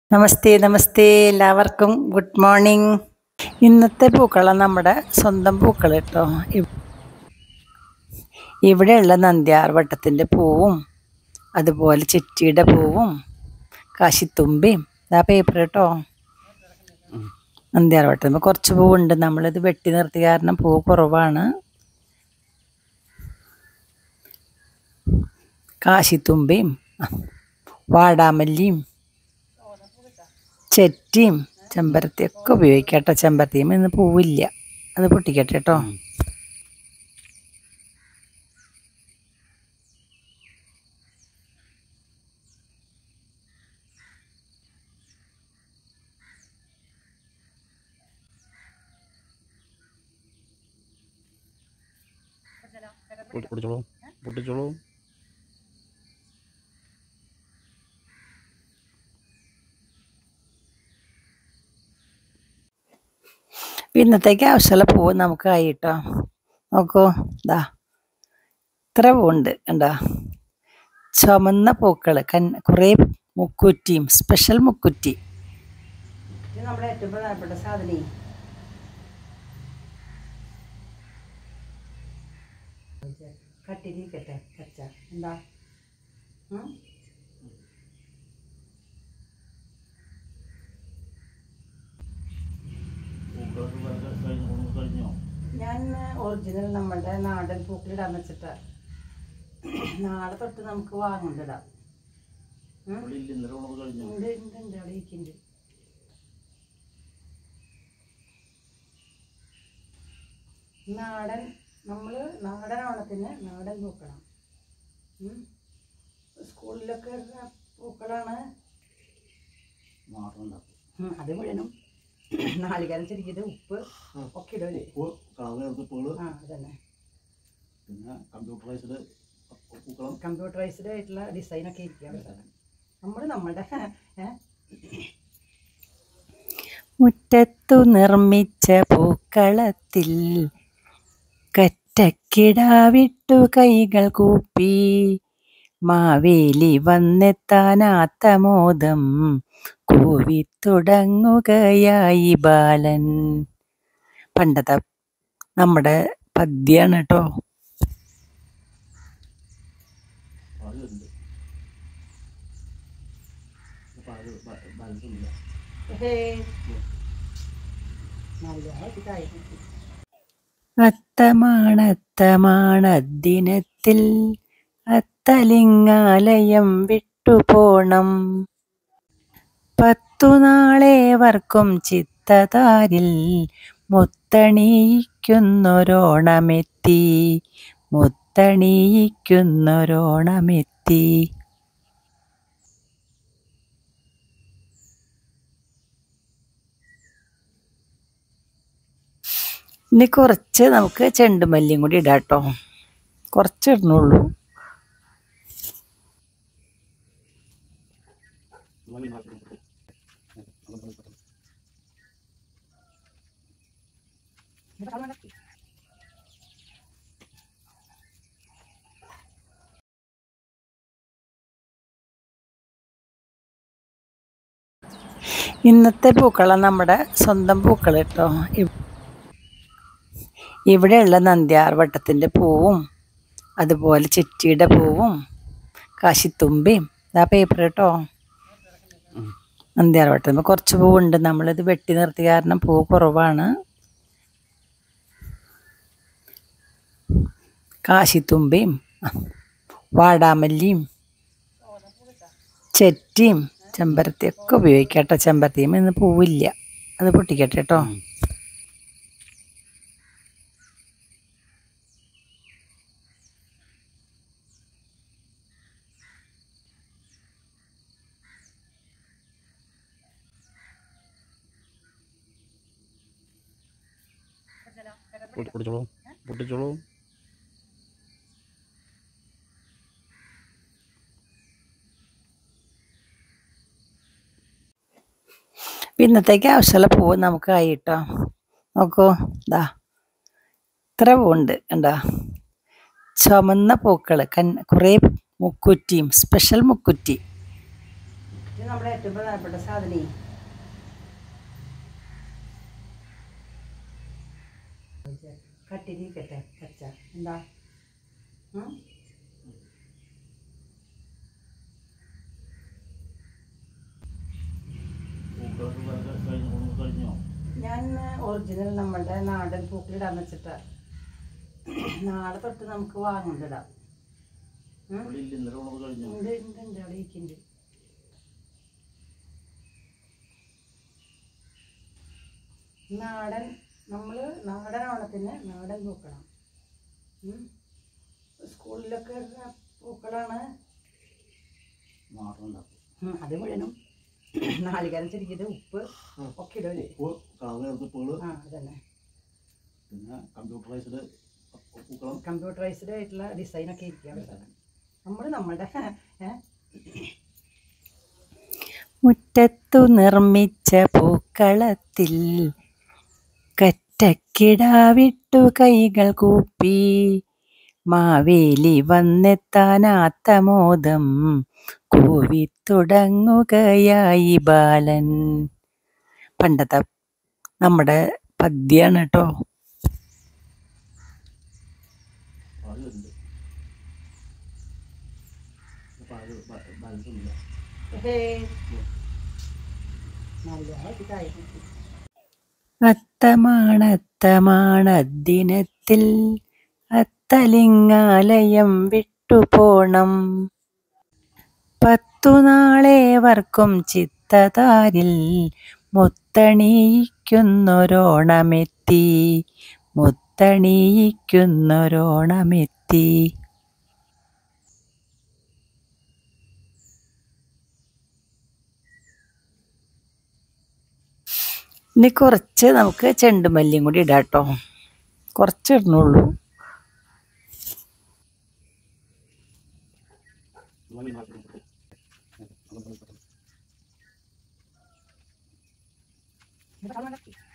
നമസ്തേ നമസ്തേ എല്ലാവർക്കും good morning ഇന്നത്തെ പൂക്കളം നമ്മുടെ സ്വന്തം പൂക്കൾ കേട്ടോ ഇവ്- ഇവിടെയുള്ള നന്ദ്യാർ വട്ടത്തിൻ്റെ പൂവും അതുപോലെ ചിറ്റിയുടെ പൂവും കാശിത്തുമ്പിയും ഇതാ പേപ്പർ കേട്ടോ നന്ദ്യാർ വട്ടത്തിൽ കുറച്ച് പൂവുണ്ട് നമ്മളിത് വെട്ടി നിർത്തിയ കാരണം പൂ കുറവാണ് കാശിത്തുമ്പിയും വാടാമല്ലിയും ചെറ്റിയും ചെമ്പരത്തിയൊക്കെ ഉപയോഗിക്കാം കേട്ടോ ചെമ്പരത്തിയും ഇന്ന് പൂവില്ല അത് പൊട്ടിക്കട്ടെ കേട്ടോ പൊട്ടി- പൊട്ടിച്ചോളൂ പൊട്ടിച്ചോളൂ ഇന്നത്തേക്ക് ആവശ്യമുള്ള പൂവ് നമുക്ക് ആയി കേട്ടോ നോക്കൂ ഇതാ ഇത്ര പൂവുണ്ട് കണ്ടോ ചുമന്ന പൂക്കൾ കൻ കുറേ മുക്കുറ്റിയും സ്പെഷ്യൽ മുക്കുറ്റി ഇത് നമ്മുടെ ഏറ്റവും പ്രധാനപ്പെട്ട സാധനം കട്ടിരിക്കട്ടെ കച്ച എന്താ ഉം? കഴിഞ്ഞോ ഞാൻ ഒറിജിനൽ നമ്മുടെ നാടൻ പൂക്കളിടാന്ന് വെച്ചിട്ടാ നാളെ തൊട്ട് നമുക്ക് വാങ്ങുന്നിടാം ഉം? ഇന്നലെ ഉള്ളത് കഴിഞ്ഞോ ഉണ്ട് ഉണ്ട് ഉണ്ട് അവിടെ ഇരിക്കുന്നുണ്ട് നാടൻ നമ്മൾ നാടൻ ഓണത്തിന് നാടൻ പൂക്കളാണ് ഉം. സ്കൂളിലൊക്കെ ഇടുന്ന പൂക്കളാണ് നാട്ടിലുണ്ടാക്കും ഉം, അത് മുഴുവനും നാളികേരം ചെരിക്കത് ഉപ്പ് ഒക്കെ ഇടല് ഉപ്പ് കളർ ചേർത്തുപ്പുകൾ ആ അതന്നെ പിന്നെ കമ്പ്യൂട്ടറൈസ്ഡ് പൂക്കളം കമ്പ്യൂട്ടറൈസ്ഡ് ആയിട്ടുള്ള ഡിസൈനൊക്കെ ഇരിക്കുകയാണ് നമ്മൾ നമ്മുടെ ഏ? മുറ്റത്തു നിർമ്മിച്ച പൂക്കളത്തിൽ കറ്റക്കിടാവിട്ടു കൈകൾ കൂപ്പി മാവേലി വന്നെത്താനാത്ത മോദം കൂവി തുടങ്ങുകയായി ബാലൻ പണ്ടത്തെ നമ്മുടെ പദ്യാണ് കേട്ടോ പാലുണ്ട് പാല് ബാലൻസ് ഇല്ല അത്തമാണത്തമാണദ്ദിനത്തിൽ അത്തലിംഗാലയം വിട്ടുപോണം പത്തു നാളേവർക്കും ചിത്തതാരിൽ മുത്തണിയിക്കുന്നൊരോണമെത്തി മുത്തണിയിക്കുന്നൊരോണമെത്തി ഇനി കുറച്ച് നമുക്ക് ചെണ്ടുമല്ലിയും കൂടി ഇടാം കേട്ടോ കുറച്ച് ഇടണുള്ളൂ ഇന്നത്തെ പൂക്കളം നമ്മുടെ സ്വന്തം പൂക്കൾ കേട്ടോ ഇവ്- ഇവിടെയുള്ള നന്ദ്യാർ വട്ടത്തിൻ്റെ പൂവും അതുപോലെ ചിറ്റിയുടെ പൂവും കാശിത്തുമ്പിയും ഇതാ പേപ്പർ കേട്ടോ നന്ദ്യാർ വട്ടത്തിൽ കുറച്ച് പൂവുണ്ട് നമ്മളിത് വെട്ടി നിർത്തിയ കാരണം പൂ കുറവാണ് കാശിത്തുമ്പിയും വാടാമല്ലിയും ചെറ്റിയും ചെമ്പരത്തിയൊക്കെ ഉപയോഗിക്കാം കേട്ടോ ചെമ്പരത്തിയും ഇന്ന് പൂവില്ല അത് പൊട്ടിക്കട്ടെ കേട്ടോ പൊട്ടി- പൊട്ടിച്ചോളൂ പൊട്ടിച്ചോളൂ ഇന്നത്തേക്ക് ആവശ്യമുള്ള പൂവ് നമുക്ക് ആയി കേട്ടോ നോക്കൂ ഇതാ ഇത്ര പൂവുണ്ട് കണ്ടോ ചുമന്ന പൂക്കൾ കൻ കുറേ മുക്കുറ്റിയും സ്പെഷ്യൽ മുക്കുറ്റി ഇത് ഇത് നമ്മുടെ ഏറ്റവും പ്രധാനപ്പെട്ട സാധനേ കട്ടിരിക്കട്ടെ പച്ച എന്താ ഉം? ഞാൻ ഒറിജിനൽ നമ്മളുടെ നാടൻ പൂക്കളിടാൻ വെച്ചിട്ടാ നാളെ തൊട്ട് നമുക്ക് വാങ്ങുന്നിടാം ഉം? ഉണ്ട് ഉണ്ട് ഉണ്ട് അവിടെ ഇരിക്കുന്നുണ്ട് നാടൻ നമ്മൾ നാടൻ ഓണത്തിന് നാടൻ പൂക്കളാണ് ഉം. സ്കൂളിലൊക്കെ ഇടുന്ന പൂക്കളാണ് ഉം, അത് മുഴുവനും നാളികേരം ചെരിക്കിയത് ഉപ്പ് ഒക്കെ ഇടൂലേ ആ അതന്നെ പിന്നെ കമ്പ്യൂട്ടറൈസ്ഡ് പൂക്കളം കമ്പ്യൂട്ടറൈസ്ഡ് ആയിട്ടുള്ള ഡിസൈനൊക്കെ ഇരിക്കുകയാണ് നമ്മൾ നമ്മളുടെ ഏ? മുറ്റത്തു നിർമ്മിച്ച പൂക്കളത്തിൽ കറ്റക്കിടാവിട്ടു കൈകൾ കൂപ്പി മാവേലി വന്നെത്താനാത്ത മോദം കൂവിത്തുടങ്ങുകയായി ബാലൻ പണ്ടത്തെ നമ്മുടെ പദ്യാണ് കേട്ടോ പാല് വരുന്നുണ്ട് പാല് ബാലൻസ് ഇല്ല ഹേ. നല്ല ഇതായിരുന്നു അത്തമാണത്തമാണദ്ദിനത്തിൽ അത്തലിങ്ങാലയം വിട്ടുപോണം പത്തു നാളേവർക്കും ചിത്തതാരിൽ മുത്തണിയിക്കുന്നൊരോണമെത്തി മുത്തണിയിക്കുന്നൊരോണമെത്തി ഇനി കുറച്ച് നമുക്ക് ചെണ്ടുമല്ലിയും കൂടി ഇടാം കേട്ടോ കുറച്ച് ഇടണുള്ളൂ ഇവിടെ കാണാൻ